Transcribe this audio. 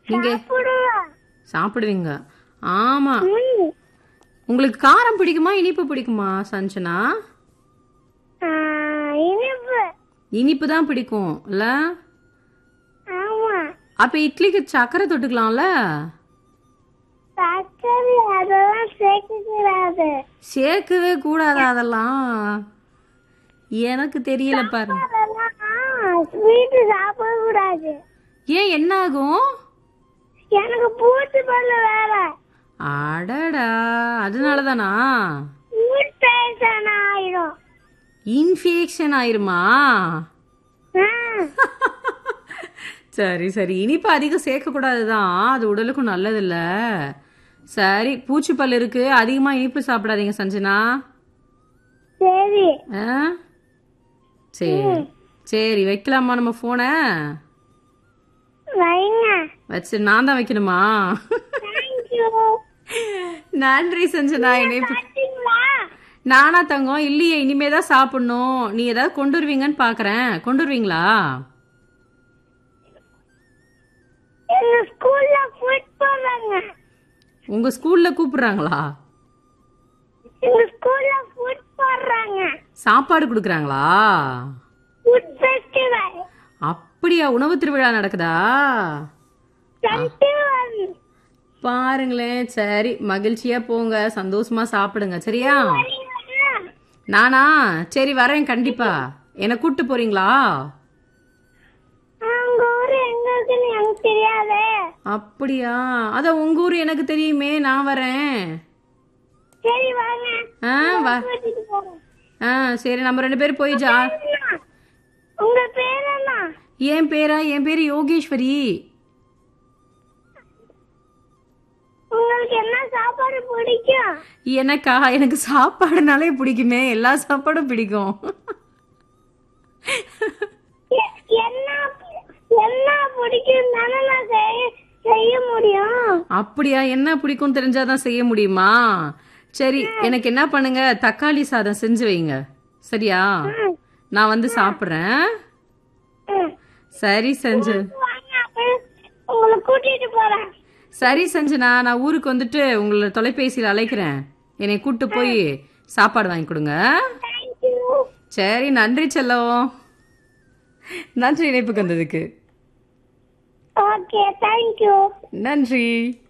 நீங்க சாப்பிடுவேன் சாப்பிடுவீங்க ஆமா ம். உங்களுக்கு காரம் பிடிக்குமா இனிப்பு பிடிக்குமா சஞ்சனா ஆ, இனிப்பு இனிப்பு தான் பிடிக்கும் இல்ல ஆமா அப்ப இட்லிக்கு சக்கரை தொட்டுக்கலாம்ல சர்க்கரை அதெல்லாம் சேர்க்கக்கூடாது சேர்க்கவே கூடாது அதெல்லாம் எனக்கு தெரியல பாருங்க அதெல்லாம் ஸ்வீட்டு சாப்பிடக்கூடாது ஏன் என்ன ஆகும் எனக்கு பூச்சி பல்லு வேற அடடா அதனால தானா ஃபுட் பாய்சன் ஆயிடும் இன்ஃபெக்ஷன் ஆயிருமா ஆ, சரி சரி இனிப்பு அதிகம் சேர்க்கக்கூடாது தான் அது உடலுக்கும் நல்லதில்ல சரி பூச்சிப்பல் இருக்கு அதிகமா இனிப்பு சாப்பிடாதீங்க சஞ்சனா சரி ஆ? சரி சரி வைக்கலாமா நம்ம போனை வைங்க வச்சு நான் தான் வைக்கணுமா தேங்க்யூ நன்றி சஞ்சனா இணைப்பு பார்த்தீங்களா நானா தங்கம் இல்லையே இனிமே தான் சாப்பிடணும் நீ ஏதாவது கொண்டு வருவீங்கன்னு பாக்குறேன் கொண்டு வருவீங்களா எங்க ஸ்கூல்ல ஃபுட் போடுறாங்க உங்க ஸ்கூல்ல கூப்பிடுறாங்களா எங்க ஸ்கூல்ல ஃபுட் போடுறாங்க சாப்பாடு கொடுக்குறாங்களா ஃபுட் ஃபெஸ்டிவல் அப்படியா உணவு திருவிழா நடக்குதா டுவெண்ட்டி ஒன் பாருங்களேன் சரி மகிழ்ச்சியா போங்க சந்தோஷமா சாப்பிடுங்க சரியா நானா சரி வரேன் கண்டிப்பா என்ன கூட்டு போறீங்களா அவங்க ஊரு எங்க இருக்குன்னு எனக்கு தெரியாதே அப்படியா அத உங்க ஊர் எனக்கு தெரியுமே நான் வரேன் சரி வாங்க ஆ வா கூட்டிட்டு போறேன் ஆ சரி நம்ம ரெண்டு பேரும் போய் ஜா என்ன? உங்க பேர் என்ன என் பேரா என் பேரு யோகேஸ்வரி உங்களுக்கு என்ன சாப்பாடு பிடிக்கும் எனக்கா எனக்கு சாப்பாடுனாலே பிடிக்குமே எல்லா சாப்பாடும் பிடிக்கும் எ- என்ன என்ன பிடிக்கும் தானே நான் செய்ய செய்ய முடியும் அப்படியா என்ன பிடிக்கும் தெரிஞ்சாதான் செய்ய முடியுமா சரி எனக்கு என்ன பண்ணுங்க தக்காளி சாதம் செஞ்சு வைங்க சரியா நான் வந்து சாப்பிட்றேன் ம். சரி செஞ்சு வாங்க அப்புறம் உங்களை கூட்டிட்டு போறேன் சரி சஞ்சனா நான் ஊருக்கு வந்துட்டு உங்களை தொலைபேசியில் அழைக்கிறேன் என்னை கூட்டு போய் சாப்பாடு வாங்கி கொடுங்க தேங்க்யூ சரி நன்றி செல்லம் நன்றி இணைப்புக்கு வந்ததுக்கு ஓகே தேங்க்யூ நன்றி